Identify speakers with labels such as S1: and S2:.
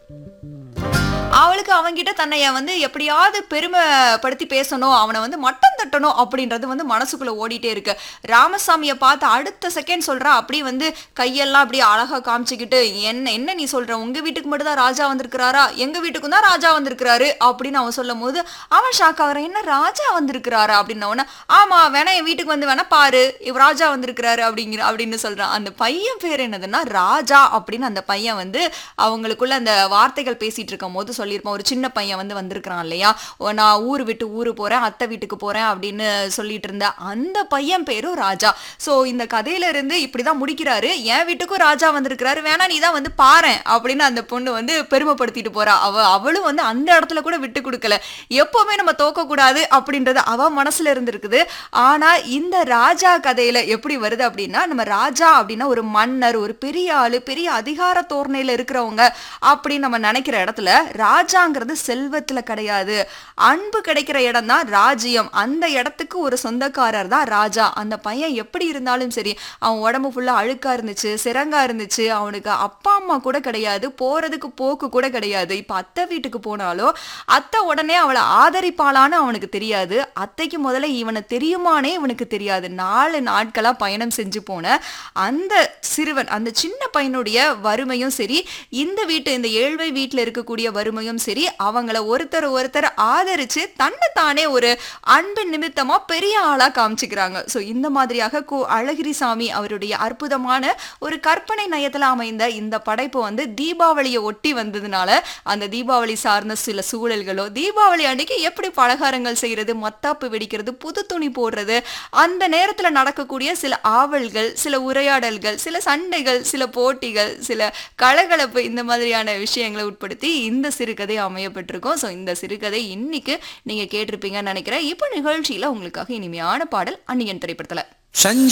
S1: அவளுக்கு அவன்கிட்ட தன்னை வந்து எப்படியாவது பெருமைப்படுத்தி பேசணும் அவனை வந்து மட்டம் தட்டணும் அப்படின்றது வந்து மனசுக்குள்ள ஓடிட்டே இருக்கு ராமசாமியை பார்த்து அடுத்த செகண்ட் சொல்றா அப்படியே வந்து கையெல்லாம் அப்படியே அழகா காமிச்சுக்கிட்டு என்ன என்ன நீ சொல்ற உங்க வீட்டுக்கு மட்டும் தான் ராஜா வந்திருக்கிறாரா எங்க வீட்டுக்கும் தான் ராஜா வந்திருக்கிறாரு அப்படின்னு அவன் சொல்லும் போது அவன் ஷாக் ஆகுறான் என்ன ராஜா வந்திருக்கிறாரா அப்படின்னு உடனே ஆமா வேணா என் வீட்டுக்கு வந்து வேணா பாரு இவ் ராஜா வந்திருக்கிறாரு அப்படிங்கிற அப்படின்னு சொல்றான் அந்த பையன் பேர் என்னதுன்னா ராஜா அப்படின்னு அந்த பையன் வந்து அவங்களுக்குள்ள அந்த வார்த்தைகள் பேசிட்டு இருக்கும் போது சொல்லியிருப்பான் ஒரு சின்ன பையன் வந்து வந்திருக்கிறான் இல்லையா ஓ, நான் ஊர் விட்டு ஊரு போறேன் அத்தை வீட்டுக்கு போறேன் அப்படின்னு சொல்லிட்டு இருந்த அந்த பையன் பேரும் ராஜா சோ இந்த கதையில இருந்து இப்படிதான் முடிக்கிறாரு என் வீட்டுக்கும் ராஜா வந்திருக்கிறாரு வேணா நீ தான் வந்து பாரேன் அப்படின்னு அந்த பொண்ணு வந்து பெருமைப்படுத்திட்டு போறா அவ அவளும் வந்து அந்த இடத்துல கூட விட்டு கொடுக்கல எப்பவுமே நம்ம தோக்க கூடாது அப்படின்றது அவ மனசுல இருந்து இருக்குது ஆனா இந்த ராஜா கதையில எப்படி வருது அப்படின்னா நம்ம ராஜா அப்படின்னா ஒரு மன்னர் ஒரு பெரிய ஆளு பெரிய அதிகார தோரணையில இருக்கிறவங்க அப்படின்னு நம்ம நினைக்கிற இடத்துல ராஜாங்கிறது செல்வத்துல கிடையாது அன்பு கிடைக்கிற இடம் தான் ராஜ்யம் அந்த இடத்துக்கு ஒரு சொந்தக்காரர் தான் ராஜா அந்த பையன் எப்படி இருந்தாலும் சரி அவன் உடம்பு ஃபுல்லா அழுக்கா இருந்துச்சு சிறங்கா இருந்துச்சு அவனுக்கு அப்பா அம்மா கூட கிடையாது போறதுக்கு போக்கு கூட கிடையாது இப்ப அத்தை வீட்டுக்கு போனாலும் அத்தை உடனே அவளை ஆதரிப்பாளான்னு அவனுக்கு தெரியாது அத்தைக்கு முதல்ல இவனை தெரியுமானே இவனுக்கு தெரியாது நாலு நாட்களா பயணம் செஞ்சு போன அந்த சிறுவன் அந்த சின்ன பையனுடைய வறுமையும் சரி இந்த வீட்டு இந்த ஏழ்வை வீட்டுல இருக்கக்கூடிய வறுமையும் சரி அவங்கள ஒருத்தர் ஒருத்தர் ஆதரிச்சு தன்னை தானே ஒரு அன்பின் நிமித்தமா பெரிய ஆளா காமிச்சுக்கிறாங்க சோ இந்த மாதிரியாக கு அழகிரிசாமி அவருடைய அற்புதமான ஒரு கற்பனை நயத்துல அமைந்த இந்த படைப்பு வந்து தீபாவளியை ஒட்டி வந்ததுனால அந்த தீபாவளி சார்ந்த சில சூழல்களோ தீபாவளி அன்னைக்கு எப்படி பலகாரங்கள் செய்யறது மத்தாப்பு வெடிக்கிறது புது துணி போடுறது அந்த நேரத்துல நடக்கக்கூடிய சில ஆவல்கள் சில உரையாடல்கள் சில சண்டைகள் சில போட்டிகள் சில கலகலப்பு இந்த மாதிரியான விஷயங்களை உட்படுத்தி இந்த சிறுகதை அமையப்பட்டிருக்கும் ஸோ இந்த சிறுகதை இன்னைக்கு நீங்க கேட்டிருப்பீங்கன்னு நினைக்கிறேன் இப்போ நிகழ்ச்சியில உங்களுக்காக இனிமையான பாடல் அன்னியன் திரைப்படத்துல
S2: சஞ்சய்